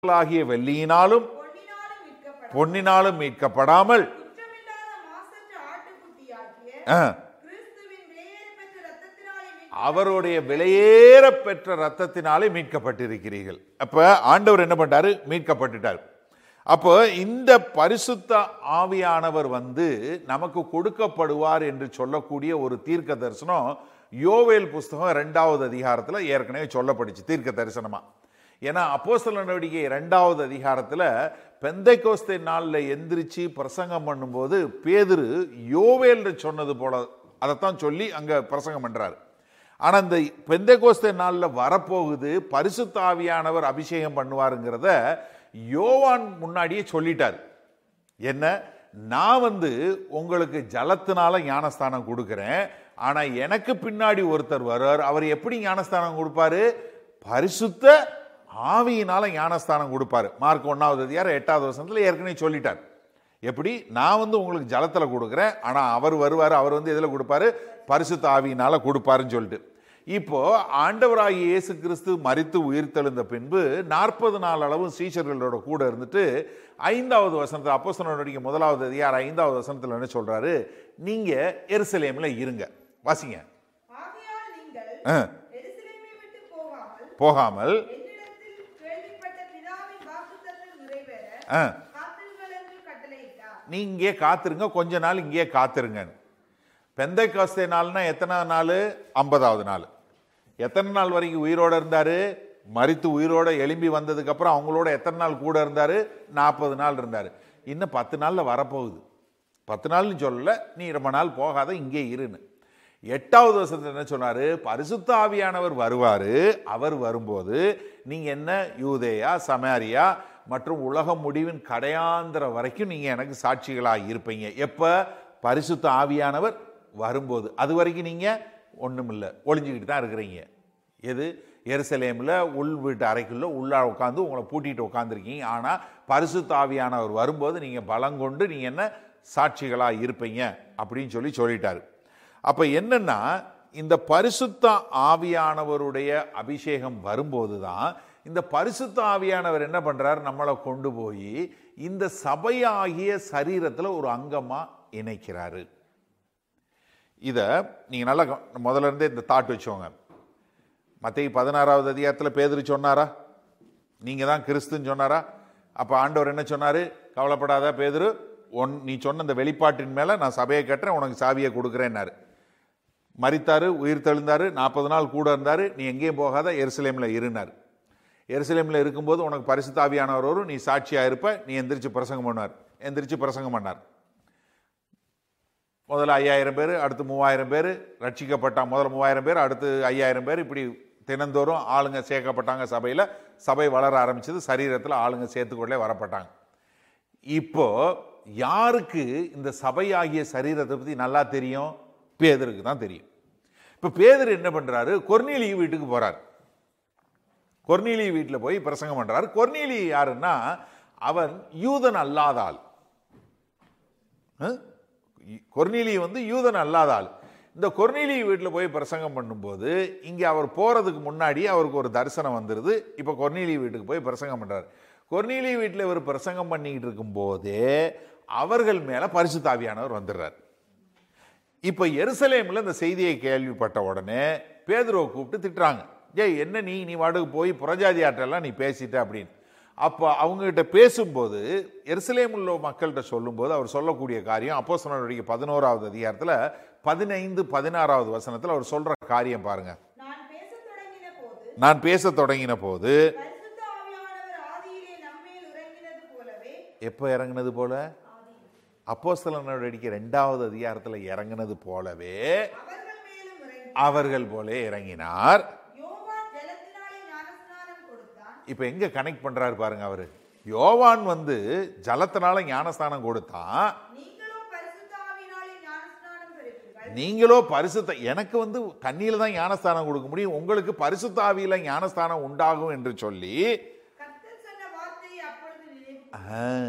ஆகிய வெள்ளியினாலும் பொன்னினாலும் மீட்கப்பட பொன்னினாலும் மீட்கப்படாமல் குற்றமில்லாத மாசற்ற ஆட்டுக்குட்டியாகிய ஆ, கிறிஸ்துவின் விலையேற பெற்ற ரத்தத்தினாலே மீட்க அவருடைய விலையேற பெற்ற ரத்தத்தினாலே மீட்கப்பட்டிருக்கிறீர்கள் அப்ப ஆண்டவர் என்ன பண்ணாரு மீட்கப்பட்டுட்டார் அப்போ இந்த பரிசுத்த ஆவியானவர் வந்து நமக்கு கொடுக்கப்படுவார் என்று சொல்லக்கூடிய ஒரு தீர்க்க தரிசனம் யோவேல் புஸ்தகம் ரெண்டாவது அதிகாரத்தில் ஏற்கனவே சொல்லப்படுச்சு தீர்க்க தரிசனமா ஏன்னா அப்போஸ்தல நடவடிக்கை ரெண்டாவது அதிகாரத்தில் பெந்தைக்கோஸ்தை நாளில் எந்திரிச்சு பிரசங்கம் பண்ணும்போது பேதுரு யோவேல் சொன்னது போல அதைத்தான் சொல்லி அங்கே பிரசங்கம் பண்றாரு ஆனால் இந்த பெந்தைக்கோஸ்தை நாளில் வரப்போகுது பரிசுத்த ஆவியானவர் அபிஷேகம் பண்ணுவாருங்கிறத யோவான் முன்னாடியே சொல்லிட்டார் என்ன நான் வந்து உங்களுக்கு ஜலத்தினால ஞானஸ்தானம் கொடுக்குறேன் ஆனா எனக்கு பின்னாடி ஒருத்தர் வருவார் அவர் எப்படி ஞானஸ்தானம் கொடுப்பாரு பரிசுத்த ஆவியினால ஞானஸ்தானம் கொடுப்பாரு மார்க் ஒன்னாவது அதிகாரம் எட்டாவது வருஷத்துல ஏற்கனவே சொல்லிட்டார் எப்படி நான் வந்து உங்களுக்கு ஜலத்துல கொடுக்குறேன் ஆனா அவர் வருவார் அவர் வந்து எதுல கொடுப்பாரு பரிசுத்த ஆவியினால கொடுப்பாருன்னு சொல்லிட்டு இப்போ ஆண்டவராகிய இயேசு கிறிஸ்து மரித்து உயிர்த்தெழுந்த பின்பு நாற்பது நாள் அளவு சீஷர்களோட கூட இருந்துட்டு ஐந்தாவது வசனத்தில் அப்போஸ்தலனுடைய முதலாவது அதிகாரம் ஐந்தாவது வசனத்தில் என்ன சொல்றாரு நீங்க எருசலேம்ல இருங்க வாசிங்க ஆகையால் நீங்கள் ஆ, எருசலேமை விட்டு போகாமல் போகாமல் என்னிடத்தில் கேள்விப்பட்ட பிதாவின் வாக்குத்தத்தம் நிறைவேற ஆ, காத்திருங்கள் என்று கட்டளையிட்டார் நீ இங்கே காத்திருங்க கொஞ்ச நாள் இங்கே காத்திருங்க பெந்தை காஸ்தே நாள்னா எத்தனை நாள் ஐம்பதாவது நாள் எத்தனை நாள் வரைக்கும் உயிரோட இருந்தாரு மரித்து உயிரோட எழும்பி வந்ததுக்கு அப்புறம் அவங்களோட எத்தனை நாள் கூட இருந்தாரு நாற்பது நாள் இருந்தாரு இன்னும் பத்து நாள்ல வரப்போகுது பத்து நாள்னு சொல்லல நீ ரொம்ப நாள் போகாத இங்கே இருன்னு எட்டாவது வருஷத்துல என்ன சொன்னாரு பரிசுத்த ஆவியானவர் வருவாரு அவர் வரும்போது நீங்க என்ன யூதேயா சமாரியா மற்றும் உலகம் முடிவின் கடையாந்திர வரைக்கும் நீங்க எனக்கு சாட்சிகளாக இருப்பீங்க எப்ப பரிசுத்த ஆவியானவர் வரும்போது அது வரைக்கும் நீங்க ஒண்ணுமில்லை ஒளிஞ்சுக்கிட்டு தான் இருக்கிறீங்க எது எருசலேமில் உள் வீட்டு அறைக்குள்ள உள்ளா உட்காந்து உங்களை பூட்டிட்டு உட்காந்துருக்கீங்க ஆனால் பரிசுத்த ஆவியானவர் வரும்போது நீங்கள் பலங்கொண்டு நீங்கள் என்ன சாட்சிகளாக இருப்பீங்க அப்படின்னு சொல்லி சொல்லிட்டாரு அப்போ என்னன்னா இந்த பரிசுத்த ஆவியானவருடைய அபிஷேகம் வரும்போது தான் இந்த பரிசுத்த ஆவியானவர் என்ன பண்றார் நம்மளை கொண்டு போய் இந்த சபையாகிய சரீரத்தில் ஒரு அங்கமாக இணைக்கிறாரு இதை நீங்கள் நல்லா கவ- முதல்ல இருந்தே இந்த தாட் வச்சுக்கோங்க மத்திய பதினாறாவது அதிகாரத்தில் பேதுரு சொன்னாரா நீங்கள் தான் கிறிஸ்துன்னு சொன்னாரா அப்போ ஆண்டவர் என்ன சொன்னார் கவலைப்படாத பேதுரு ஒன் நீ சொன்ன இந்த வெளிப்பாட்டின் மேலே நான் சபையை கட்டுறேன் உனக்கு சாவியை கொடுக்குறேன்னாரு மரித்தாரு உயிர் தெழுந்தாரு நாற்பது நாள் கூட இருந்தார் நீ எங்கேயும் போகாத எருசலேமில் இருந்தார் எருசலேமில் இருக்கும்போது உனக்கு பரிசுத்தாவியானவர் வரும் நீ சாட்சியாக இருப்ப நீ எந்திரிச்சு பிரசங்கம் பண்ணார் எந்திரிச்சு பிரசங்கம் பண்ணார் முதல்ல ஐயாயிரம் பேர் அடுத்து மூவாயிரம் பேர் ரட்சிக்கப்பட்டாங்க முதல்ல மூவாயிரம் பேர் அடுத்து ஐயாயிரம் பேர் இப்படி தினந்தோறும் ஆளுங்க சேர்க்கப்பட்டாங்க சபையில் சபை வளர ஆரம்பிச்சது சரீரத்தில் ஆளுங்க சேர்த்துக்கொள்ளே வரப்பட்டாங்க இப்போ யாருக்கு இந்த சபையாகிய சரீரத்தை பற்றி நல்லா தெரியும் பேதருக்கு தான் தெரியும் இப்போ பேதர் என்ன பண்ணுறாரு கொர்நீலி வீட்டுக்கு போகிறார் கொர்நீலி வீட்டில் போய் பிரசங்கம் பண்ணுறாரு கொர்நீலி யாருன்னா அவன் யூதன் அல்லாத ஆள் கொர்நீலி வந்து யூதன் அல்லாத ஆள் இந்த கொர்நீலி வீட்டில் போய் பிரசங்கம் பண்ணும்போது இங்கே அவர் போகிறதுக்கு முன்னாடி அவருக்கு ஒரு தரிசனம் வந்துடுது இப்போ கொர்நீலி வீட்டுக்கு போய் பிரசங்கம் பண்ணுறாரு கொர்நீலி வீட்டில் இவர் பிரசங்கம் பண்ணிக்கிட்டு இருக்கும்போதே அவர்கள் மேலே பரிசுத்தாவியானவர் வந்துடுறார் இப்போ எருசலேமில் இந்த செய்தியை கேள்விப்பட்ட உடனே பேதுருவை கூப்பிட்டு திட்டுறாங்க ஏய் என்ன நீ நீ வாடகை போய் புறஜாதி ஆட்டெல்லாம் நீ பேசிட்ட அப்படின்னு அப்போ அவங்ககிட்ட பேசும்போது எருசலேமில் உள்ள மக்கள்கிட்ட சொல்லும்போது அவர் சொல்லக்கூடிய காரியம் அப்போ சொன்ன பதினோராவது அதிகாரத்தில் பதினைந்து பதினாறாவது வசனத்தில் அவர் சொல்ற காரியம் பாருங்க நான் பேசத் தொடங்கின போது நான் பேசத் தொடங்கின போது பரிசுத்த ஆவியானவர் ஆதியிலே நம்மேல் இறங்கினது போலவே எப்போ இறங்குனது போல அப்போஸ்தலர் நடவடிக்கை ரெண்டாவது அதிகாரத்தில் இறங்குனது போலவே அவர்கள் மேலும் இறங்கி அவர்கள் போலே இறங்கினார் யோவான் ஜலத்தினாலே ஞானஸ்நானம் கொடுத்தான் இப்போ எங்க கனெக்ட் பண்றாரு பாருங்க அவரு யோவான் வந்து ஜலத்தினால ஞானஸ்தானம் கொடுத்தான் நீங்களோ பரிசுத்த ஆவியினாலே ஞானஸ்நானம் பெறுவீர்கள் நீங்களோ பரிசுத்த எனக்கு வந்து தண்ணியில தான் ஞானஸ்தானம் கொடுக்க முடியும் உங்களுக்கு பரிசுத்த ஆவியில ஞானஸ்தானம் உண்டாகும் என்று சொல்லி கர்த்தர் சொன்ன வார்த்தையை அப்பொழுது நினைவு ஆ,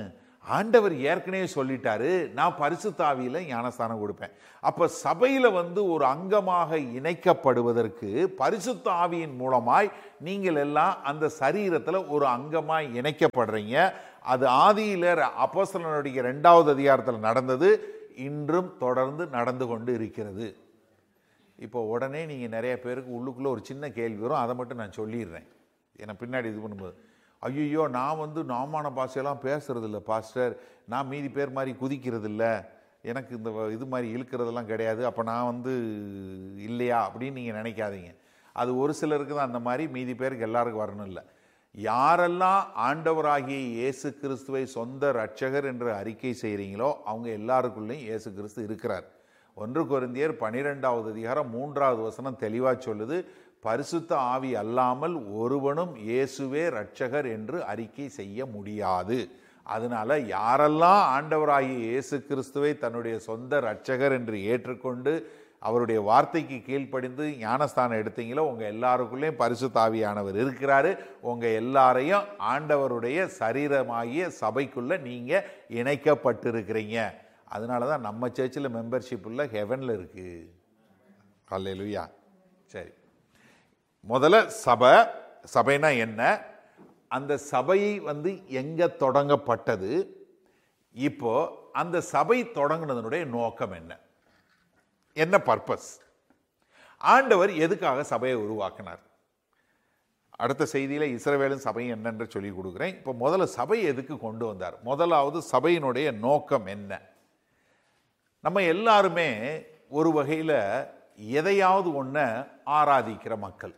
ஆண்டவர் ஏற்கனவே சொல்லிட்டாரு நான் பரிசுத்தாவியில ஞானஸ்தானம் கொடுப்பேன் அப்ப சபையில வந்து ஒரு அங்கமாக இணைக்கப்படுவதற்கு பரிசுத்த ஆவியின் மூலமாய் நீங்கள் எல்லாம் அந்த சரீரத்துல ஒரு அங்கமாய் இணைக்கப்படுறீங்க அது ஆதியில அப்போஸ்தலனுடைய ரெண்டாவது அதிகாரத்தில் நடந்தது இன்றும் தொடர்ந்து நடந்து கொண்டு இருக்கிறது இப்போ உடனே நீங்கள் நிறைய பேருக்கு உள்ளுக்குள்ளே ஒரு சின்ன கேள்வி வரும் அதை மட்டும் நான் சொல்லிடுறேன் ஏன்னா பின்னாடி இது பண்ணும்போது ஐயோ நான் வந்து நாமான பாஷையெல்லாம் பேசுறது இல்லை பாஸ்டர் நான் மீதி பேர் மாதிரி குதிக்கிறது இல்ல எனக்கு இந்த வ- இது மாதிரி இழுக்கிறதெல்லாம் கிடையாது அப்போ நான் வந்து இல்லையா அப்படின்னு நீங்கள் நினைக்காதீங்க அது ஒரு சிலருக்கு தான் அந்த மாதிரி மீதி பேருக்கு எல்லாருக்கும் வரணும் இல்லை யாரெல்லாம் ஆண்டவராகிய இயேசு கிறிஸ்துவை சொந்த இரட்சகர் என்று அறிக்கை செய்கிறீங்களோ அவங்க எல்லாருக்குள்ளேயும் இயேசு கிறிஸ்து இருக்கிறார் ஒன்று கொரிந்தியர் பனிரெண்டாவது அதிகாரம் மூன்றாவது வசனம் தெளிவாக சொல்லுது பரிசுத்த ஆவி அல்லாமல் ஒருவனும் இயேசுவே இரட்சகர் என்று அறிக்கை செய்ய முடியாது அதனால யாரெல்லாம் ஆண்டவராகிய இயேசு கிறிஸ்துவை தன்னுடைய சொந்த இரட்சகர் என்று ஏற்றுக்கொண்டு அவருடைய வார்த்தைக்கு கீழ்ப்படிந்து ஞானஸ்தானம் எடுத்தீங்களோ உங்க எல்லாருக்குள்ளேயும் பரிசுத்த ஆவியானவர் இருக்கிறாரு உங்க எல்லாரையும் ஆண்டவருடைய சரீரமாகிய சபைக்குள்ள நீங்க இணைக்கப்பட்டிருக்கிறீங்க அதனால தான் நம்ம சர்ச்சில் மெம்பர்ஷிப் உள்ள ஹெவனில் இருக்கு அல்லேலூயா சரி முதல்ல சபை சபைனா என்ன அந்த சபை வந்து எங்க தொடங்கப்பட்டது இப்போ அந்த சபை தொடங்கினதனுடைய நோக்கம் என்ன என்ன பர்பஸ் ஆண்டவர் எதுக்காக சபையை உருவாக்கினார் அடுத்த செய்தியில இஸ்ரவேலும் சபையும் என்னென்று சொல்லி கொடுக்குறேன் இப்போ முதல்ல சபை எதுக்கு கொண்டு வந்தார் முதலாவது சபையினுடைய நோக்கம் என்ன நம்ம எல்லாருமே ஒரு வகையில் எதையாவது ஒன்றை ஆராதிக்கிற மக்கள்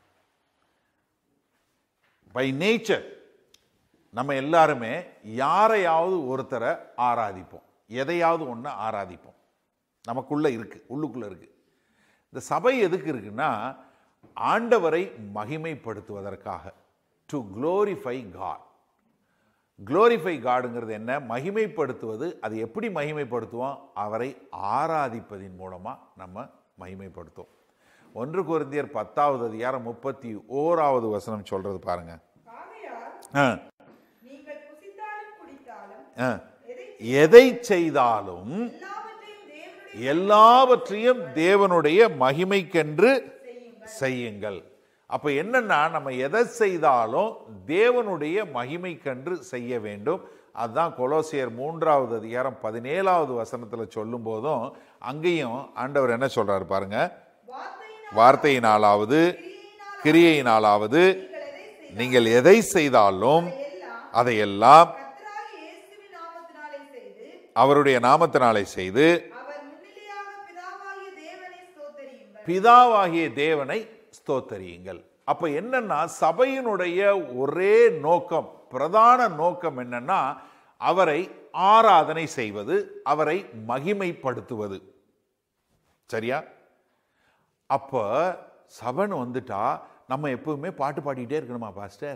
பை நேச்சர் நம்ம எல்லாருமே யாரையாவது ஒருத்தரை ஆராதிப்போம் எதையாவது ஒன்று ஆராதிப்போம் நமக்குள்ள இருக்கு உள்ளுக்குள்ள இருக்கு இந்த சபை எதுக்கு இருக்குன்னா ஆண்டவரை மகிமைப்படுத்துவதற்காக டு glorify காட் glorify காடுங்கிறது என்ன மகிமைப்படுத்துவது அது எப்படி மகிமைப்படுத்துவோம் அவரை ஆராதிப்பதின் மூலமா நம்ம மகிமைப்படுத்துவோம் ஒன்று கொரிந்தியர் பத்தாவது அதிகாரம் முப்பத்தி ஓராவது வசனம் சொல்றது பாருங்க ஆகையால் ஆ, நீங்கள் புசித்தாலும் குடித்தாலும் ஆ. எதை எதை செய்தாலும் எல்லாவற்றையும் தேவனுடைய எல்லாவற்றையும் தேவனுடைய மகிமைக்கென்று செய்யுங்கள் அப்ப என்னன்னா நம்ம எதை செய்தாலும் தேவனுடைய மகிமைக்கென்று செய்ய வேண்டும் அதுதான் கொலோசியர் மூன்றாவது அதிகாரம் பதினேழாவது வசனத்துல சொல்லும் போதும் அங்கேயும் ஆண்டவர் என்ன சொல்றாரு பாருங்க வார்த்தையினால் வார்த்தையினாலாவது கிரியையினாலாவது நீங்கள் எதை செய்தாலும் எல்லாம் அதையெல்லாம் கர்த்தராகிய இயேசுவின் நாமத்தினாலே செய்து அவருடைய நாமத்தினாலே செய்து அவர் முன்னிலையாக பிதாவாகிய தேவனை ஸ்தோத்தரியுங்கள் பிதாவாகிய தேவனை ஸ்தோத்தரியுங்கள் அப்ப என்னன்னா சபையினுடைய ஒரே நோக்கம் பிரதான நோக்கம் என்னன்னா அவரை ஆராதனை செய்வது அவரை மகிமைப்படுத்துவது சரியா அப்ப சபன் வந்துட்டா நம்ம எப்பவுமே பாட்டு பாடிக்கிட்டே இருக்கணுமா பாஸ்டர்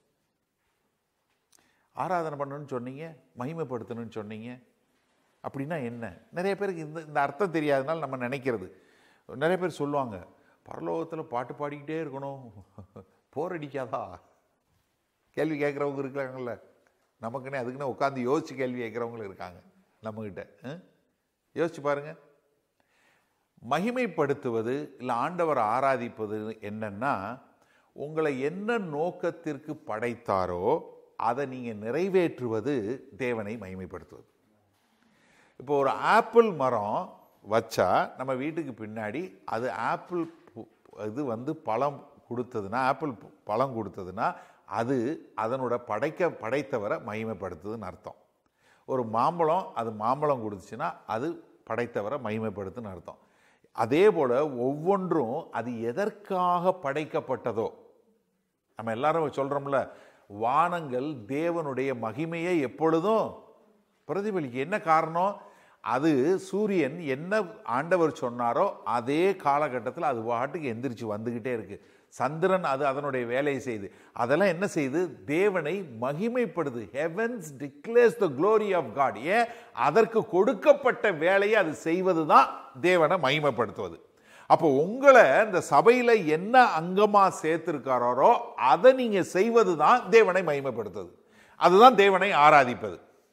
ஆராதனை பண்ணணும்னு சொன்னீங்க மகிமைப்படுத்தணும்னு சொன்னீங்க அப்படின்னா என்ன நிறைய பேருக்கு இந்த இந்த அர்த்தம் தெரியாதனால நம்ம நினைக்கிறது நிறைய பேர் சொல்லுவாங்க பரலோகத்தில் பாட்டு பாடிக்கிட்டே இருக்கணும் போர் அடிக்காதா கேள்வி கேட்குறவங்க இருக்கிறாங்கல்ல நமக்குன்னே அதுக்குன்னு உட்காந்து யோசிச்சு கேள்வி கேட்குறவங்களும் இருக்காங்க நம்மக்கிட்ட ஆ? யோசிச்சு பாருங்க மகிமைப்படுத்துவது இல்லை ஆண்டவர் ஆராதிப்பது என்னன்னா உங்களை என்ன நோக்கத்திற்கு படைத்தாரோ அதை நீங்கள் நிறைவேற்றுவது தேவனை மகிமைப்படுத்துவது இப்போ ஒரு ஆப்பிள் மரம் வச்சா நம்ம வீட்டுக்கு பின்னாடி அது ஆப்பிள் பு- இது வந்து பழம் கொடுத்ததுன்னா ஆப்பிள் பு- பழம் கொடுத்ததுன்னா அது அதனோட படைக்க படைத்தவரை மகிமைப்படுத்துதுன்னு அர்த்தம் ஒரு மாம்பழம் அது மாம்பழம் கொடுத்துச்சுன்னா அது படைத்தவரை மகிமைப்படுத்துன்னு அர்த்தம் அதே போல் ஒவ்வொன்றும் அது எதற்காக படைக்கப்பட்டதோ நம்ம எல்லாரும் சொல்றோம்ல வானங்கள் தேவனுடைய மகிமையை எப்பொழுதும் பிரதிபலிக்க என்ன காரணம் அது சூரியன் என்ன ஆண்டவர் சொன்னாரோ அதே காலகட்டத்தில் அது பாட்டுக்கு எந்திரிச்சு வந்துகிட்டே இருக்கு சந்திரன் அது அதனுடைய வேலையை செய்யுது அதெல்லாம் என்ன செய்யுது தேவனை மகிமைப்படுது heavens declares the glory of God ஏன் அதற்கு கொடுக்கப்பட்ட வேலையை அது செய்வது தான் தேவனை மகிமைப்படுத்துவது அப்போ உங்களை இந்த சபையில என்ன அங்கமா சேர்த்திருக்காரோ அதை நீங்க செய்வது தான் தேவனை மகிமைப்படுத்துது அதுதான் தேவனை ஆராதிப்பது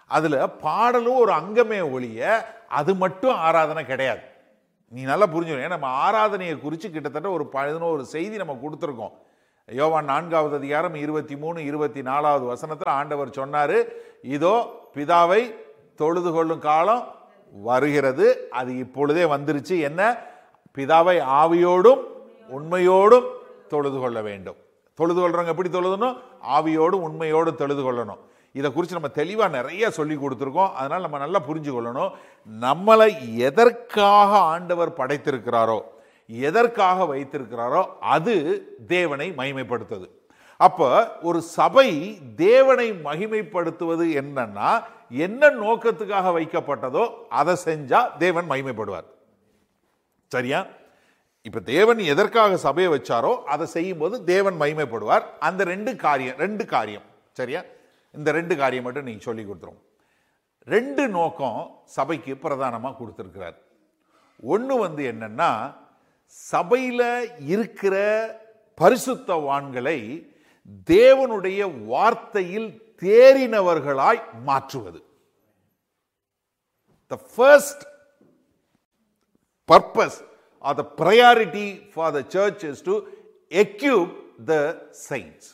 அதுல பாடலும் ஒரு அங்கமே ஒழிய அது மட்டும் ஆராதனை கிடையாது நீ நல்லா புரிஞ்சுக்கணும் ஏன்னா நம்ம ஆராதனையை குறித்து கிட்டத்தட்ட ஒரு பதினோரு செய்தி நம்ம கொடுத்துருக்கோம் யோவான் நான்காவது அதிகாரம் இருபத்தி மூணு இருபத்தி நாலாவது வசனத்தில் ஆண்டவர் சொன்னாரு இதோ பிதாவை தொழுது கொள்ளும் காலம் வருகிறது அது இப்பொழுதே வந்துருச்சு என்ன பிதாவை ஆவியோடும் உண்மையோடும் தொழுது கொள்ள வேண்டும் தொழுது கொள்றவங்க எப்படி தொழுதணும் ஆவியோடும் உண்மையோடும் தொழுது கொள்ளணும் இதை குறித்து நம்ம தெளிவாக நிறைய சொல்லி கொடுத்துருக்கோம் அதனால் நம்ம நல்லா புரிஞ்சு கொள்ளணும் நம்மளை எதற்காக ஆண்டவர் படைத்திருக்கிறாரோ எதற்காக வைத்திருக்கிறாரோ அது தேவனை மகிமைப்படுத்துது அப்போ ஒரு சபை தேவனை மகிமைப்படுத்துவது என்னன்னா என்ன நோக்கத்துக்காக வைக்கப்பட்டதோ அதை செஞ்சா தேவன் மகிமைப்படுவார் சரியா இப்ப தேவன் எதற்காக சபையை வச்சாரோ அதை செய்யும்போது தேவன் மகிமைப்படுவார் அந்த ரெண்டு காரியம் ரெண்டு காரியம் சரியா இந்த ரெண்டு காரியம் மட்டும் நீங்க சொல்லி கொடுத்துரும் ரெண்டு நோக்கம் சபைக்கு பிரதானமாக கொடுத்துருக்கிறார் ஒன்று வந்து என்னன்னா சபையில் இருக்கிற பரிசுத்தவான்களை தேவனுடைய வார்த்தையில் தேறினவர்களாய் மாற்றுவது the first purpose or the priority for the church is to equip the saints.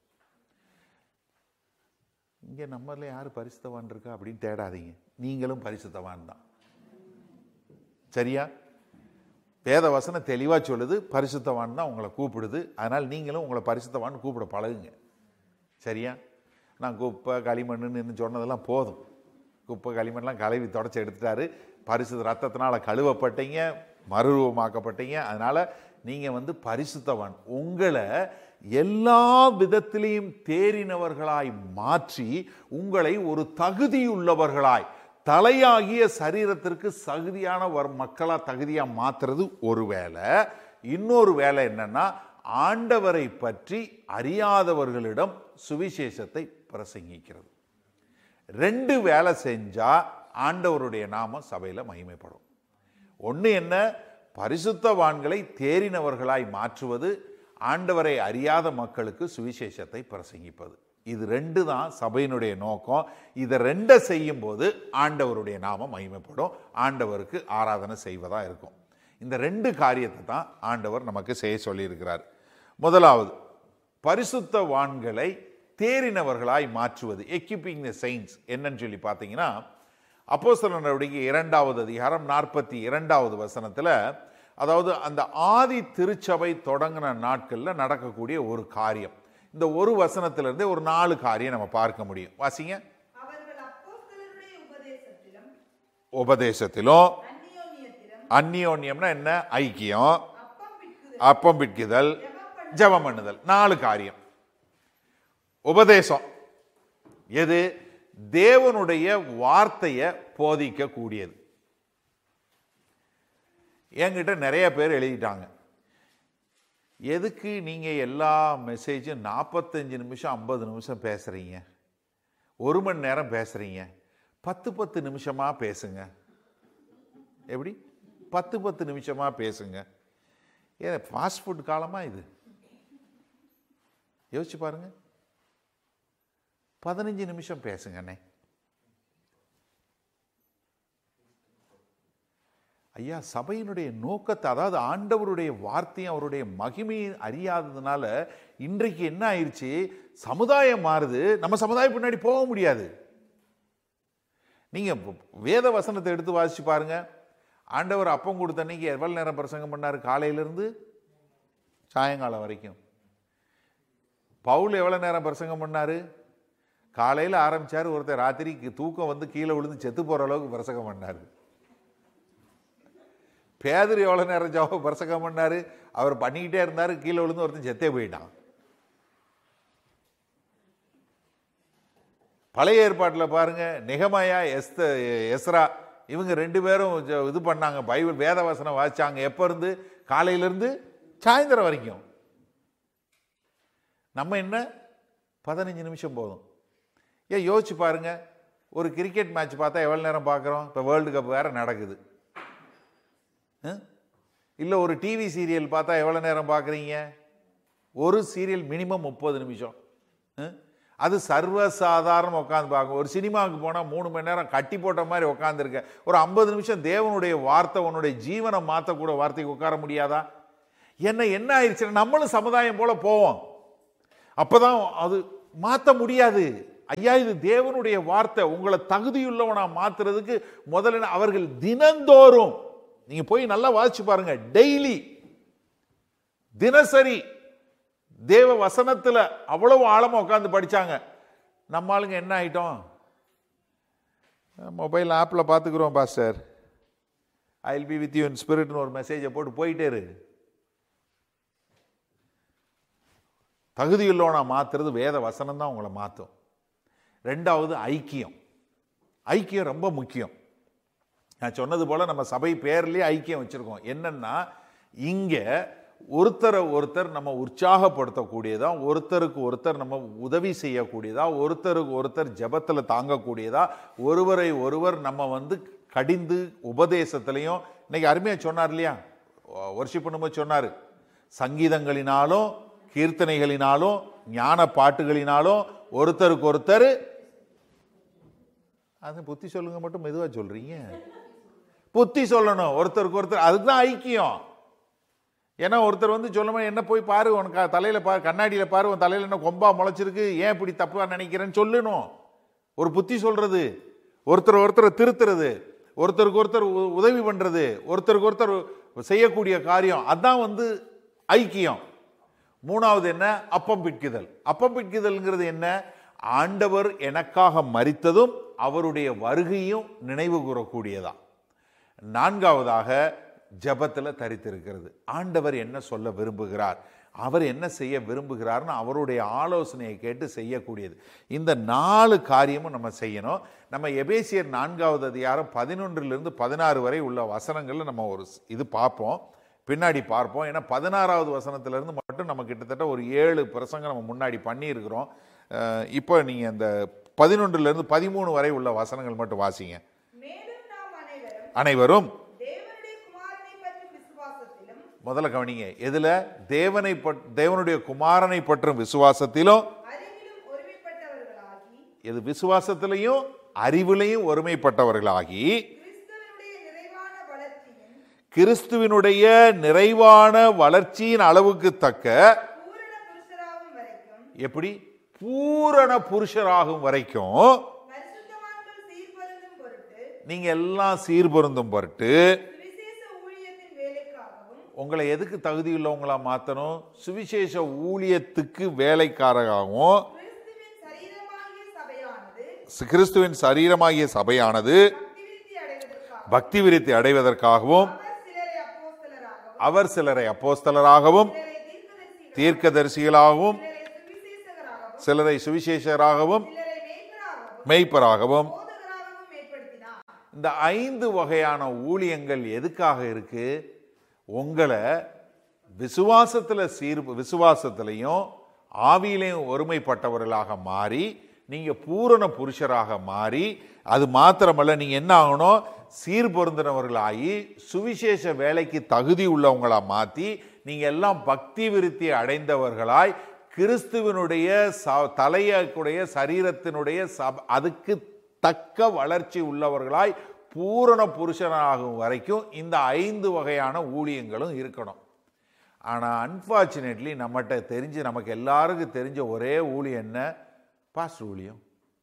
இங்க நம்மள யாரு பரிசுத்தவான் இருக்கா அப்படின்னு தேடாதீங்க நீங்களும் பரிசுத்தவான் தான் சரியா வேத வசனம் தெளிவா சொல்லுது பரிசுத்தவான் தான் உங்களை கூப்பிடுது அதனால் நீங்களும் உங்களை பரிசுத்தவான் கூப்பிட பழகுங்க சரியா நான் குப்பை களிமண்ணுன்னு சொன்னதெல்லாம் போதும் குப்பை களிமண்லாம் கழுவி தொடச்சி எடுத்துட்டாரு பரிசு ரத்தத்தினால கழுவப்பட்டீங்க மறுரூபமாக்கப்பட்டீங்க அதனால நீங்க வந்து பரிசுத்தவான் உங்களை எல்லா விதத்திலையும் தேறினவர்களாய் மாற்றி உங்களை ஒரு தகுதியுள்ளவர்களாய் தலையாகிய சரீரத்திற்கு தகுதியான ஒரு மக்களா தகுதியா மாத்துறது ஒரு வேலை இன்னொரு வேலை என்னன்னா ஆண்டவரை பற்றி அறியாதவர்களிடம் சுவிசேஷத்தை பிரசங்கிக்கிறது ரெண்டு வேலை செஞ்சா ஆண்டவருடைய நாமம் சபையில மகிமைப்படும் ஒன்று என்ன பரிசுத்தவான்களை தேறினவர்களாய் மாற்றுவது ஆண்டவரை அறியாத மக்களுக்கு சுவிசேஷத்தை பிரசங்கிப்பது இது ரெண்டு தான் சபையினுடைய நோக்கம் இதை ரெண்டை செய்யும் போது ஆண்டவருடைய நாமம் மகிமைப்படும் ஆண்டவருக்கு ஆராதனை செய்வதா இருக்கும் இந்த ரெண்டு காரியத்தை தான் ஆண்டவர் நமக்கு செய்ய சொல்லியிருக்கிறார் முதலாவது பரிசுத்தவான்களை தேறினவர்களாய் மாற்றுவது எக்யூப்பிங் த செயின்ஸ் என்னன்னு சொல்லி பார்த்தீங்கன்னா அப்போஸ்தலர் நடவடிக்கை இரண்டாவது அதிகாரம் நாற்பத்தி இரண்டாவது வசனத்தில் அதாவது அந்த ஆதி திருச்சபை தொடங்கின நாட்களில் நடக்கக்கூடிய ஒரு காரியம் இந்த ஒரு வசனத்திலிருந்தே ஒரு நாலு காரியம் நம்ம பார்க்க முடியும் வாசிங்க அவர்கள் அப்போஸ்தலருடைய உபதேசத்திலும் உபதேசத்திலும் அந்நியோன்யத்திலும் அந்நியோன்யம்னா என்ன ஐக்கியம் அப்பம் பிட்குதல் அப்பம் பிட்குதல் ஜெபம் பண்ணுதல் நாலு காரியம் உபதேசம் எது தேவனுடைய வார்த்தையை போதிக்க கூடியது என்கிட்ட நிறைய பேர் எழுதிட்டாங்க எதுக்கு நீங்க எல்லா மெசேஜும் நாற்பத்தஞ்சு நிமிஷம் ஐம்பது நிமிஷம் பேசுறீங்க ஒரு மணி நேரம் பேசுறீங்க பத்து பத்து நிமிஷமா பேசுங்க எப்படி பத்து பத்து நிமிஷமா பேசுங்க ஏன் ஃபாஸ்ட் ஃபுட் காலமா இது யோசிச்சு பாருங்க பதினஞ்சு நிமிஷம் பேசுங்க அண்ணே ஐயா சபையினுடைய நோக்கத்தை அதாவது ஆண்டவருடைய வார்த்தையும் அவருடைய மகிமையும் அறியாததுனால இன்றைக்கு என்ன ஆயிடுச்சு சமுதாயம் மாறுது நம்ம சமுதாயம் பின்னாடி போக முடியாது நீங்க வேத வசனத்தை எடுத்து வாசிச்சு பாருங்க ஆண்டவர் அப்பம் கொடுத்த அன்னைக்கு எவ்வளவு நேரம் பிரசங்கம் பண்ணாரு காலையிலிருந்து சாயங்காலம் வரைக்கும் பவுல் எவ்வளவு நேரம் பிரசங்கம் பண்ணாரு காலையில் ஆரம்பிச்சாரு ஒருத்தர் ராத்திரிக்கு தூக்கம் வந்து கீழே விழுந்து செத்து போற அளவுக்கு பிரசங்கம் பண்ணாரு பேதர் எவ்வளோ நேரம் ஜாப பிரசங்கம் பண்ணாரு அவர் பண்ணிக்கிட்டே இருந்தாரு கீழே விழுந்து ஒருத்தன் செத்தே போயிட்டான் பழைய ஏற்பாட்டில் பாருங்க நிகமயா எஸ்த எஸ்ரா இவங்க ரெண்டு பேரும் ஜ- இது பண்ணாங்க பைபிள் வேத வசனம் வாசிச்சாங்க எப்போ இருந்து காலையிலேருந்து சாயந்தரம் வரைக்கும் நம்ம என்ன பதினஞ்சு நிமிஷம் போதும் ஏன் யோசிச்சு பாருங்க ஒரு கிரிக்கெட் மேட்ச் பார்த்தா எவ்வளோ நேரம் பார்க்குறோம் இப்போ வேர்ல்டு கப் வேற நடக்குது இல்லை ஒரு டிவி சீரியல் பார்த்தா எவ்வளோ நேரம் பார்க்குறீங்க ஒரு சீரியல் மினிமம் முப்பது நிமிஷம் அஹ்? அது சர்வசாதாரணம் உட்காந்து பார்க்க ஒரு சினிமாவுக்கு போனால் மூணு மணி நேரம் கட்டி போட்ட மாதிரி உட்காந்துருக்க ஒரு ஐம்பது நிமிஷம் தேவனுடைய வார்த்தை உன்னுடைய ஜீவனை மாற்றக்கூட வார்த்தைக்கு உட்கார முடியாதா என்ன என்ன ஆயிடுச்சுன்னா நம்மளும் சமுதாயம் போல போவோம் அப்பதான் அது மாற்ற முடியாது ஐயா இது தேவனுடைய வார்த்தை உங்களை தகுதியுள்ளவனா மாத்துறதுக்கு முதல்ல அவர்கள் தினந்தோறும் நீங்க போய் நல்லா வாசிச்சு பாருங்க டெய்லி தினசரி தேவ வசனத்துல அவ்வளவு ஆழமா உட்காந்து படிச்சாங்க நம்ம ஆளுங்க என்ன ஆயிட்டோம் மொபைல் ஆப்பில் பார்த்துக்குறோம் pastor I will be with you in ஸ்பிரிட்னு ஒரு மெசேஜை போட்டு போயிட்டே இரு தகுதியுள்ளவனா மாத்துறது வேத வசனம் தான் உங்களை மாற்றும் ரெண்டாவது ஐக்கியம் ஐக்கியம் ரொம்ப முக்கியம் நான் சொன்னது போல நம்ம சபை பேர்லயே ஐக்கியம் வச்சிருக்கோம் என்னன்னா இங்க ஒருத்தரை ஒருத்தர் நம்ம உற்சாகப்படுத்தக்கூடியதா ஒருத்தருக்கு ஒருத்தர் நம்ம உதவி செய்யக்கூடியதா ஒருத்தருக்கு ஒருத்தர் ஜெபத்துல தாங்கக்கூடியதா ஒருவரை ஒருவர் நம்ம வந்து கடிந்து உபதேசத்திலையும் இன்னைக்கு அருமையா சொன்னார் இல்லையா ஒர்ஷிப் பண்ணும்போது சொன்னாரு சங்கீதங்களினாலும் கீர்த்தனைகளினாலும் ஞான பாட்டுகளினாலும் ஒருத்தருக்கு ஒருத்தர் அது புத்தி சொல்லுங்க மட்டும் மெதுவா சொல்றீங்க புத்தி சொல்லணும் ஒருத்தருக்கு ஒருத்தர் அதுதான் ஐக்கியம் ஏன்னா ஒருத்தர் வந்து சொல்லுமா என்ன போய் பாரு உனக்கு தலையில பாரு கண்ணாடியில பாரு உன் தலையில என்ன கொம்பா முளைச்சிருக்கு ஏன் இப்படி தப்பா நினைக்கிறேன்னு சொல்லணும் ஒரு புத்தி சொல்றது ஒருத்தர் ஒருத்தர் திருத்துறது ஒருத்தருக்கு ஒருத்தர் உ- உதவி பண்றது ஒருத்தருக்கு ஒருத்தர் செய்யக்கூடிய காரியம் அதான் வந்து ஐக்கியம் மூணாவது என்ன அப்பம் பிட்குதல் அப்பம் பிட்குதல்ங்கிறது என்ன ஆண்டவர் எனக்காக மரித்ததும் அவருடைய வருகையும் நினைவு கூறக்கூடியதா நான்காவதாக ஜெபத்துல தரித்திருக்கிறது ஆண்டவர் என்ன சொல்ல விரும்புகிறார் அவர் என்ன செய்ய விரும்புகிறார்னு அவருடைய ஆலோசனையை கேட்டு செய்யக்கூடியது இந்த நாலு காரியமும் நம்ம செய்யணும் நம்ம எபேசியர் நான்காவது அதிகாரம் பதினொன்றிலிருந்து பதினாறு வரை உள்ள வசனங்கள்ல நம்ம ஒரு ஸ்- இது பார்ப்போம் பின்னாடி பார்ப்போம் ஏன்னா பதினாறாவது வசனத்திலிருந்து மட்டும் நம்ம கிட்டத்தட்ட ஒரு ஏழு பிரசங்கம் நம்ம முன்னாடி பண்ணியிருக்கிறோம் அஹ் இப்போ நீங்கள் இந்த பதினொன்றிலிருந்து பதிமூணு வரை உள்ள வசனங்கள் மட்டும் வாசிங்க மேலும் நாம் அனைவரும் அனைவரும் தேவனுடைய குமாரனை பற்றும் விசுவாசத்திலும் முதல்ல கவனிங்க எதுல தேவனை பட் தேவனுடைய குமாரனை பற்றும் விசுவாசத்திலும் அறிவிலும் ஒருமைப்பட்டவர்களாகி இது விசுவாசத்திலையும் அறிவிலையும் ஒருமைப்பட்டவர்களாகி கிறிஸ்துவனுடைய நிறைவான வளர்ச்சியின் கிறிஸ்துவினுடைய நிறைவான வளர்ச்சியின் அளவுக்கு தக்க பூரண புருஷராகும் வரைக்கும் எப்படி பூரண புருஷராகும் வரைக்கும் பரிசுத்தவான்கள் சீர்பருந்தும் பொருட்டு நீங்க எல்லாம் சீர்பொருந்தும் பொருட்டு சுவிசேஷ ஊழியத்தின் வேலைக்காகவும் உங்களை எதுக்கு தகுதியுள்ளவங்களா மாத்தணும் சுவிசேஷ ஊழியத்துக்கு வேலைக்காரராகவும் கிறிஸ்துவின் சரீரமாகிய சபையானது கிறிஸ்துவின் சரீரமாகிய சபையானது பக்திவிருத்தி அடைவதற்காக பக்தி விருத்தி அடைவதற்காகவும் அவர் சிலரை அப்போஸ்தலராகவும் அவர் சிலரை அப்போஸ்தலராகவும் சிலரை தீர்க்கதரிசிகளாகவும் தீர்க்கதரிசிகளாகவும் சிலரை சுவிசேஷகராகவும் சிலரை சுவிசேஷராகவும் சிலரை மேய்ப்பராகவும் மெய்ப்பராகவும் போதகராகவும் ஏற்படுத்தினார் இந்த ஐந்து வகையான ஊழியங்கள் எதுக்காக இருக்கு உங்களை விசுவாசத்துல சீர் விசுவாசத்திலையும் ஆவியிலையும் ஒருமைப்பட்டவர்களாக மாறி நீங்க பூரண புருஷராக மாறி அது மாத்திரமல்ல நீங்க என்ன ஆகணும் சீர்பொருந்தினவர்களாகி சுவிசேஷ வேலைக்கு தகுதி உள்ளவங்களா மாத்தி நீங்க எல்லாம் பக்தி விருத்தி அடைந்தவர்களாய் கிறிஸ்துவனுடைய ச- தலையக்குடைய சரீரத்தினுடைய சப அதுக்கு தக்க வளர்ச்சி உள்ளவர்களாய் பூரண புருஷனாகும் வரைக்கும் இந்த ஐந்து வகையான ஊழியங்களும் இருக்கணும் ஆனால் அன்ஃபார்ச்சுனேட்லி நம்மகிட்ட தெரிஞ்சு நமக்கு எல்லாருக்கும் தெரிஞ்ச ஒரே ஊழியம் என்ன பாஸ்டர் ஊழியம்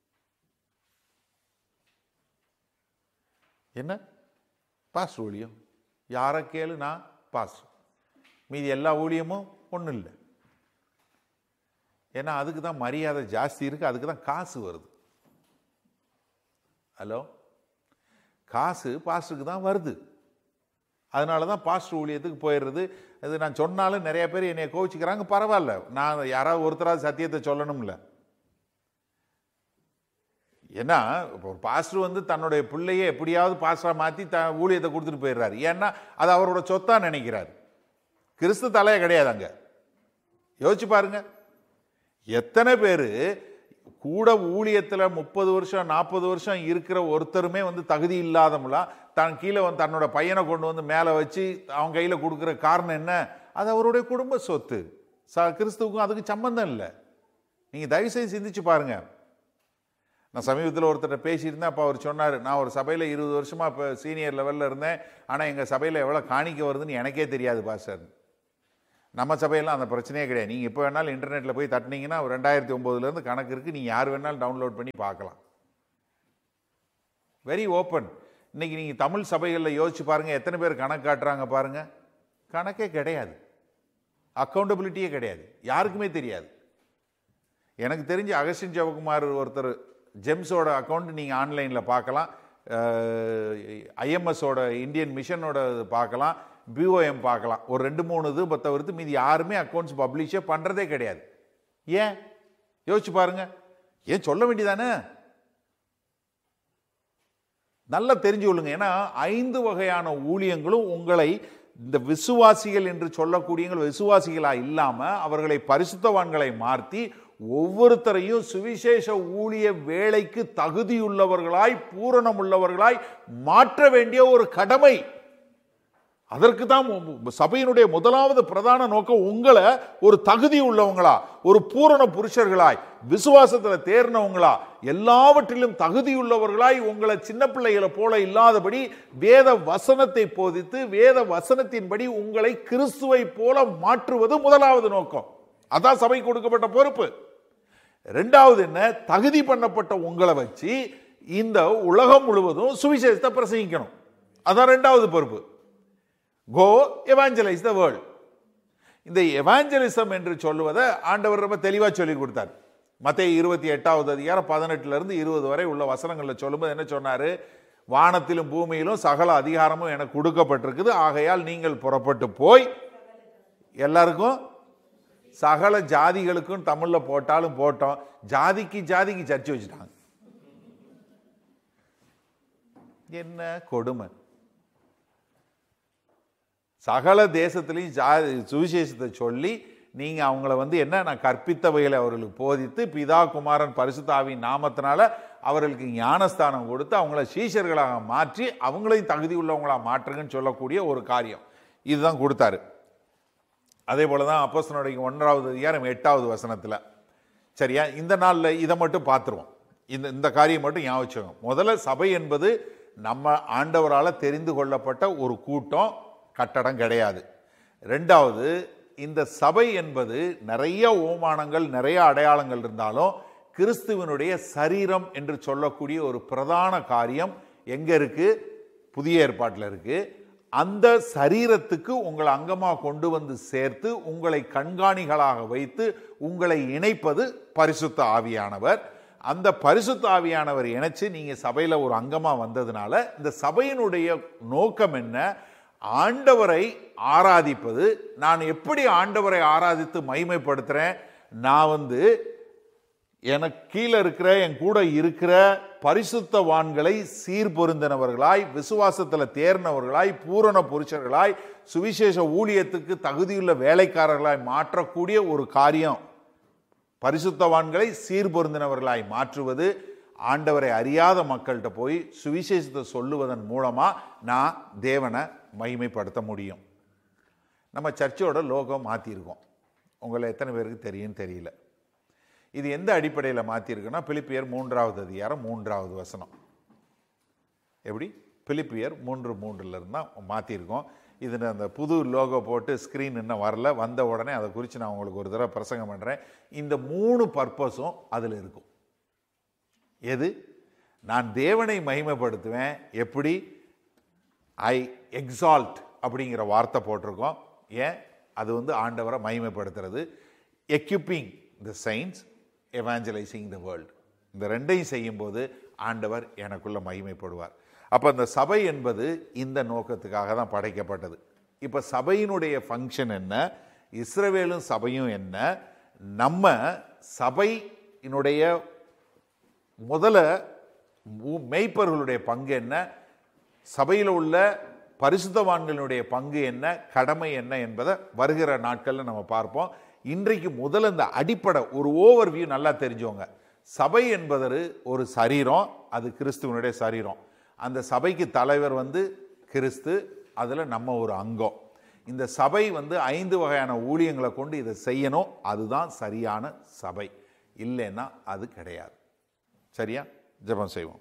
என்ன பாஸ்டர் ஊழியம் யாரை கேளு நான் பாஸ்டர் மீதி எல்லா ஊழியமும் ஒன்றும் இல்லை ஏன்னா அதுக்கு தான் மரியாதை ஜாஸ்தி இருக்குது அதுக்கு தான் காசு வருது ஹலோ காசு பாஸ்டருக்கு தான் வருது அதனால தான் பாஸ்டர் ஊழியத்துக்கு போயிடுறது அது நான் சொன்னாலும் நிறைய பேர் என்னை கோவிச்சுக்கிறாங்க பரவாயில்ல நான் யாராவது ஒருத்தராவது சத்தியத்தை சொல்லணும்ல ஏன்னா இப்போ ஒரு பாஸ்டர் வந்து தன்னுடைய பிள்ளையை எப்படியாவது பாஸ்டராக மாற்றி த ஊழியத்தை கொடுத்துட்டு போயிடுறாரு ஏன்னா அது அவரோட சொத்தா நினைக்கிறார் கிறிஸ்து தலையை கிடையாது அங்க யோசிச்சு பாருங்க எத்தனை பேர் கூட ஊழியத்தில் முப்பது வருஷம் நாற்பது வருஷம் இருக்கிற ஒருத்தருமே வந்து தகுதி இல்லாதவங்களா தான் கீழே வந்து தன்னோட பையனை கொண்டு வந்து மேலே வச்சு அவன் கையில் கொடுக்குற காரணம் என்ன அது அவருடைய குடும்ப சொத்து ச கிறிஸ்துவுக்கும் அதுக்கு சம்பந்தம் இல்லை நீங்கள் தயவுசெய்து சிந்திச்சு பாருங்க நான் சமீபத்தில் ஒருத்தர் பேசியிருந்தேன் அப்போ அவர் சொன்னார் நான் ஒரு சபையில் இருபது வருஷமாக இப்போ சீனியர் லெவலில் இருந்தேன் ஆனால் எங்கள் சபையில் எவ்வளோ காணிக்க வருதுன்னு எனக்கே தெரியாது பாஸ்டர் நம்ம சபையெல்லாம் அந்த பிரச்சனையே கிடையாது நீங்கள் இப்போ வேணாலும் இன்டர்நெட்டில் போய் தட்டினீங்கன்னா ரெண்டாயிரத்தி ஒம்போதுலேருந்து கணக்கு இருக்குது நீங்கள் யார் வேணாலும் டவுன்லோட் பண்ணி பார்க்கலாம் வெரி ஓப்பன் இன்னைக்கு நீங்கள் தமிழ் சபைகளில் யோசிச்சு பாருங்கள் எத்தனை பேர் கணக்கு காட்டுறாங்க பாருங்கள் கணக்கே கிடையாது அக்கௌண்டபிலிட்டியே கிடையாது யாருக்குமே தெரியாது எனக்கு தெரிஞ்சு அகஸ்டின் ஜெவகுமார் ஒருத்தர் ஜெம்ஸோட அக்கௌண்ட் நீங்கள் ஆன்லைனில் பார்க்கலாம் ஐஎம்எஸோட இந்தியன் மிஷனோட இது பார்க்கலாம் பிஓஎம் பார்க்கலாம் ஒரு ரெண்டு மூணு இது தவிர்த்து மீதி யாருமே அக்கௌண்ட்ஸ் பப்ளிஷே பண்ணுறதே கிடையாது ஏன் யோசிச்சு பாருங்க ஏன் சொல்ல வேண்டியதானே நல்லா தெரிஞ்சு கொள்ளுங்க ஏன்னா ஐந்து வகையான ஊழியங்களும் உங்களை இந்த விசுவாசிகள் என்று சொல்லக்கூடியவங்க விசுவாசிகளா இல்லாம அவர்களை பரிசுத்தவான்களை மாற்றி ஒவ்வொருத்தரையும் சுவிசேஷ ஊழிய வேலைக்கு தகுதியுள்ளவர்களாய் பூரணம் உள்ளவர்களாய் மாற்ற வேண்டிய ஒரு கடமை அதற்கு தான் சபையினுடைய முதலாவது பிரதான நோக்கம் உங்களை ஒரு தகுதி உள்ளவங்களா ஒரு பூரண புருஷர்களாய் விசுவாசத்துல தேர்னவங்களா எல்லாவற்றிலும் தகுதியுள்ளவர்களாய் உங்களை சின்ன பிள்ளைகளை போல இல்லாதபடி வேத வசனத்தை போதித்து வேத வசனத்தின்படி உங்களை கிறிஸ்துவை போல மாற்றுவது முதலாவது நோக்கம் அதான் சபை கொடுக்கப்பட்ட பொறுப்பு ரெண்டாவது என்ன தகுதி பண்ணப்பட்ட உங்களை வச்சு இந்த உலகம் முழுவதும் சுவிசேஷத்தை பிரசங்கிக்கணும் அதான் ரெண்டாவது பொறுப்பு கோ எவாஞ்சலைஸ் த வேர்ல்ட் இந்த எவாஞ்சலிசம் என்று சொல்லுவதை ஆண்டவர் ரொம்ப தெளிவாக சொல்லி கொடுத்தார் மத்திய இருபத்தி எட்டாவது அதிகாரம் பதினெட்டுல இருந்து இருபது வரை உள்ள வசனங்களில் சொல்லும்போது என்ன சொன்னாரு வானத்திலும் பூமியிலும் சகல அதிகாரமும் எனக்கு கொடுக்கப்பட்டிருக்குது ஆகையால் நீங்கள் புறப்பட்டு போய் எல்லாருக்கும் சகல ஜாதிகளுக்கும் தமிழ்ல போட்டாலும் போட்டோம் ஜாதிக்கு ஜாதிக்கு சர்ச்சை வச்சுட்டாங்க என்ன கொடுமை சகல தேசத்திலையும் ஜா சுவிசேஷத்தை சொல்லி நீங்க அவங்கள வந்து என்ன நான் கற்பித்தவைகளை அவர்களுக்கு போதித்து பிதா குமாரன் பரிசுத்தாவின் நாமத்தினால அவர்களுக்கு ஞானஸ்தானம் கொடுத்து அவங்கள சீஷர்களாக மாற்றி அவங்களையும் தகுதி உள்ளவங்களா மாற்றுங்கன்னு சொல்லக்கூடிய ஒரு காரியம் இதுதான் கொடுத்தாரு அதே போல தான் அப்போஸ்தலனுடைய ஒன்றாவது அதிகாரம் எட்டாவது வசனத்தில் சரியா இந்த நாளில் இதை மட்டும் பார்த்துருவோம் இந்த இந்த காரியம் மட்டும் ஞாபகம் வச்சுக்கோங்க. முதல்ல சபை என்பது நம்ம ஆண்டவரால் தெரிந்து கொள்ளப்பட்ட ஒரு கூட்டம் கட்டடம் கிடையாது ரெண்டாவது இந்த சபை என்பது நிறைய ஓமானங்கள் நிறைய அடையாளங்கள் இருந்தாலும் கிறிஸ்துவனுடைய சரீரம் என்று சொல்லக்கூடிய ஒரு பிரதான காரியம் எங்க இருக்கு புதிய ஏற்பாட்டில் இருக்கு அந்த சரீரத்துக்கு உங்களை அங்கமாக கொண்டு வந்து சேர்த்து உங்களை கண்காணிகளாக வைத்து உங்களை இணைப்பது பரிசுத்த ஆவியானவர் அந்த பரிசுத்த ஆவியானவர் இணைச்சு நீங்க சபையில ஒரு அங்கமா வந்ததுனால இந்த சபையினுடைய நோக்கம் என்ன ஆண்டவரை ஆராதிப்பது நான் எப்படி ஆண்டவரை ஆராதித்து மகிமைப்படுத்துறேன் நான் வந்து எனக்கு கீழே இருக்கிற என் கூட இருக்கிற பரிசுத்தவான்களை சீர்பொருந்தினவர்களாய் விசுவாசத்தில் தேர்னவர்களாய் பூரண புருஷர்களாய் சுவிசேஷ ஊழியத்துக்கு தகுதியுள்ள வேலைக்காரர்களாய் மாற்றக்கூடிய ஒரு காரியம் பரிசுத்தவான்களை சீர்பொருந்தினவர்களாய் மாற்றுவது ஆண்டவரை அறியாத மக்கள்கிட்ட போய் சுவிசேஷத்தை சொல்லுவதன் மூலமா நான் தேவனை மகிமைப்படுத்த முடியும் நம்ம சர்ச்சோட லோகம் மாற்றிருக்கோம் உங்களை எத்தனை பேருக்கு தெரியும்னு தெரியல இது எந்த அடிப்படையில் மாற்றிருக்குன்னா பிலிப்பியர் மூன்றாவது அதிகாரம் மூன்றாவது வசனம் எப்படி பிலிப்பியர் மூன்று மூன்றுல இருந்து தான் மாற்றிருக்கோம் இதில் அந்த புது லோகோ போட்டு ஸ்க்ரீன் இன்னும் வரல வந்த உடனே அதை குறித்து நான் உங்களுக்கு ஒரு தடவை பிரசங்கம் பண்ணுறேன் இந்த மூணு பர்பஸும் அதில் இருக்கும் எது நான் தேவனை மகிமைப்படுத்துவேன் எப்படி ஐ எக்ஸால்ட் அப்படிங்கிற வார்த்தை போட்டிருக்கோம் ஏன் அது வந்து ஆண்டவரை மகிமைப்படுத்துறது equipping the saints evangelising the world இந்த ரெண்டையும் செய்யும்போது ஆண்டவர் எனக்குள்ள மகிமைப்படுவார் அப்போ இந்த சபை என்பது இந்த நோக்கத்துக்காக தான் படைக்கப்பட்டது இப்போ சபையினுடைய ஃபங்க்ஷன் என்ன இஸ்ரவேலும் சபையும் என்ன நம்ம சபையினுடைய முதல்ல மு- மெய்ப்பர்களுடைய பங்கு என்ன சபையில் உள்ள பரிசுத்தவான்களுடைய பங்கு என்ன கடமை என்ன என்பதை வருகிற நாட்களில் நம்ம பார்ப்போம் இன்றைக்கு முதல்ல இந்த அடிப்படை ஒரு ஓவர் வியூ நல்லா தெரிஞ்சவங்க சபை என்பது ஒரு சரீரம் அது கிறிஸ்துவனுடைய சரீரம் அந்த சபைக்கு தலைவர் வந்து கிறிஸ்து அதில் நம்ம ஒரு அங்கம் இந்த சபை வந்து ஐந்து வகையான ஊழியங்களை கொண்டு இதை செய்யணும் அதுதான் சரியான சபை இல்லைன்னா அது கிடையாது சரியா ஜெபம் செய்வோம்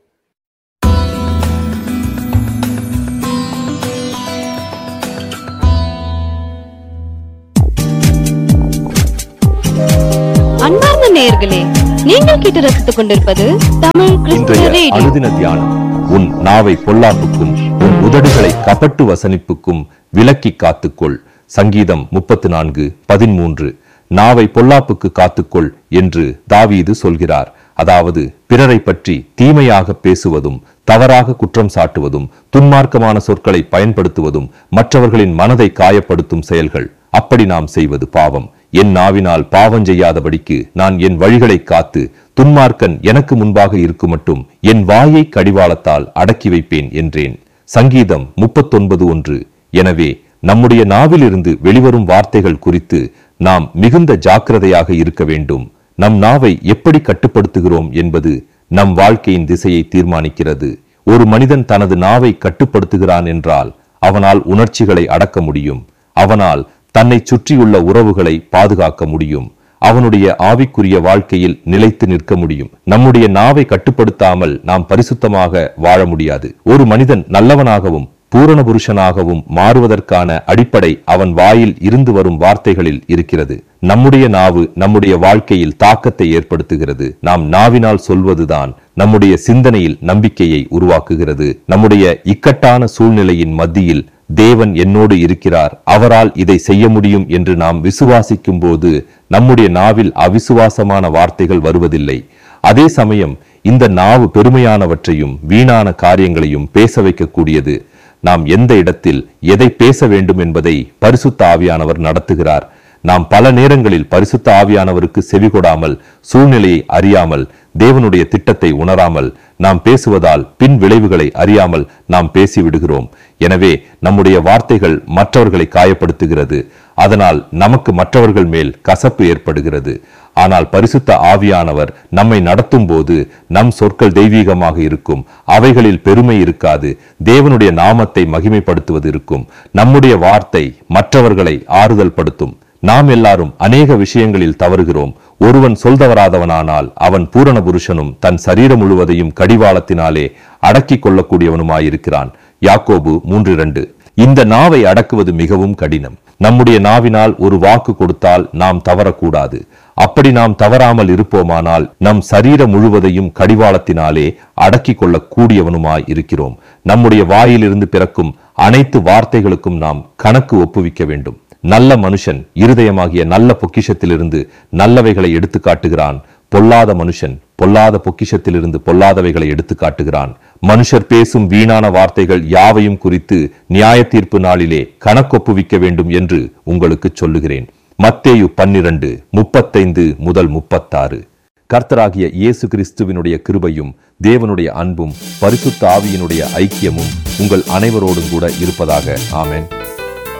அன்பார்ந்த நேயர்களே நீங்கள் கேட்டு ரசித்துக் கொண்டிருப்பது தமிழ் கிறிஸ்துவ இன்றைய ரேடியோ அனுதின தியானம் உன் நாவை பொல்லாப்புக்கும் உன் உதடுகளை கபட்டு வசனிப்புக்கும் விலக்கி காத்துக்கொள் சங்கீதம் முப்பத்து நான்கு பதிமூன்று நாவை பொல்லாப்புக்கு காத்துக்கொள் என்று தாவீது சொல்கிறார் அதாவது பிறரை பற்றி தீமையாக பேசுவதும் தவறாக குற்றம் சாட்டுவதும் துன்மார்க்கமான சொற்களை பயன்படுத்துவதும் மற்றவர்களின் மனதை காயப்படுத்தும் செயல்கள் அப்படி நாம் செய்வது பாவம் என் நாவினால் பாவம் செய்யாதபடிக்கு நான் என் வழிகளை காத்து துன்மார்க்கன் எனக்கு முன்பாக இருக்குமட்டும் என் வாயை கடிவாளத்தால் அடக்கி வைப்பேன் என்றேன் சங்கீதம் முப்பத்தொன்பது ஒன்று எனவே நம்முடைய நாவிலிருந்து வெளிவரும் வார்த்தைகள் குறித்து நாம் மிகுந்த ஜாக்கிரதையாக இருக்க வேண்டும் நம் நாவை எப்படி கட்டுப்படுத்துகிறோம் என்பது நம் வாழ்க்கையின் திசையை தீர்மானிக்கிறது ஒரு மனிதன் தனது நாவை கட்டுப்படுத்துகிறான் என்றால் அவனால் உணர்ச்சிகளை அடக்க முடியும் அவனால் தன்னை சுற்றியுள்ள உறவுகளை பாதுகாக்க முடியும் அவனுடைய ஆவிக்குரிய வாழ்க்கையில் நிலைத்து நிற்க முடியும் நம்முடைய நாவை கட்டுப்படுத்தாமல் நாம் பரிசுத்தமாக வாழ முடியாது ஒரு மனிதன் நல்லவனாகவும் பூரண புருஷனாகவும் மாறுவதற்கான அடிப்படை அவன் வாயில் இருந்து வரும் வார்த்தைகளில் இருக்கிறது நம்முடைய நாவு நம்முடைய வாழ்க்கையில் தாக்கத்தை ஏற்படுத்துகிறது நாம் நாவினால் சொல்வதுதான் நம்முடைய சிந்தனையில் நம்பிக்கையை உருவாக்குகிறது நம்முடைய இக்கட்டான சூழ்நிலையின் மத்தியில் தேவன் என்னோடு இருக்கிறார் அவரால் இதை செய்ய முடியும் என்று நாம் விசுவாசிக்கும் போது நம்முடைய நாவில் அவிசுவாசமான வார்த்தைகள் வருவதில்லை அதே சமயம் இந்த நாவு பெருமையானவற்றையும் வீணான காரியங்களையும் பேச வைக்கக்கூடியது நாம் எந்த இடத்தில் எதை பேச வேண்டும் என்பதை பரிசுத்த ஆவியானவர் நடத்துகிறார் நாம் பல நேரங்களில் பரிசுத்த ஆவியானவருக்கு செவிகொடாமல் சூழ்நிலையை அறியாமல் தேவனுடைய திட்டத்தை உணராமல் நாம் பேசுவதால் பின் விளைவுகளை அறியாமல் நாம் பேசிவிடுகிறோம் எனவே நம்முடைய வார்த்தைகள் மற்றவர்களை காயப்படுத்துகிறது அதனால் நமக்கு மற்றவர்கள் மேல் கசப்பு ஏற்படுகிறது ஆனால் பரிசுத்த ஆவியானவர் நம்மை நடத்தும் போது நம் சொற்கள் தெய்வீகமாக இருக்கும் அவைகளில் பெருமை இருக்காது தேவனுடைய நாமத்தை மகிமைப்படுத்துவது இருக்கும் நம்முடைய வார்த்தை மற்றவர்களை ஆறுதல் படுத்தும் நாம் எல்லாரும் அநேக விஷயங்களில் தவறுகிறோம் ஒருவன் சொல்தவராதவனானால் அவன் பூரண புருஷனும் தன் சரீரம் முழுவதையும் கடிவாளத்தினாலே அடக்கிக் கொள்ளக்கூடியவனுமாயிருக்கிறான் யாக்கோபு மூன்று இரண்டு இந்த நாவை அடக்குவது மிகவும் கடினம் நம்முடைய நாவினால் ஒரு வாக்கு கொடுத்தால் நாம் தவறக்கூடாது அப்படி நாம் தவறாமல் இருப்போமானால் நம் சரீரம் முழுவதையும் கடிவாளத்தினாலே அடக்கிக் கொள்ளக் கூடியவனுமாய் இருக்கிறோம் நம்முடைய வாயிலிருந்து பிறக்கும் அனைத்து வார்த்தைகளுக்கும் நாம் கணக்கு ஒப்புவிக்க வேண்டும் நல்ல மனுஷன் இருதயமாகிய நல்ல பொக்கிஷத்திலிருந்து நல்லவைகளை எடுத்து காட்டுகிறான் பொல்லாத மனுஷன் பொல்லாத பொக்கிஷத்திலிருந்து பொல்லாதவைகளை எடுத்து காட்டுகிறான் மனுஷர் பேசும் வீணான வார்த்தைகள் யாவையும் குறித்து நியாய தீர்ப்பு நாளிலே கணக்கொப்புவிக்க வேண்டும் என்று உங்களுக்கு சொல்லுகிறேன் மத்தேயு பன்னிரண்டு முப்பத்தைந்து முதல் முப்பத்தாறு கர்த்தராகிய இயேசு கிறிஸ்துவினுடைய கிருபையும் தேவனுடைய அன்பும் பரிசுத்த ஆவியினுடைய ஐக்கியமும் உங்கள் அனைவரோடும் கூட இருப்பதாக ஆமென்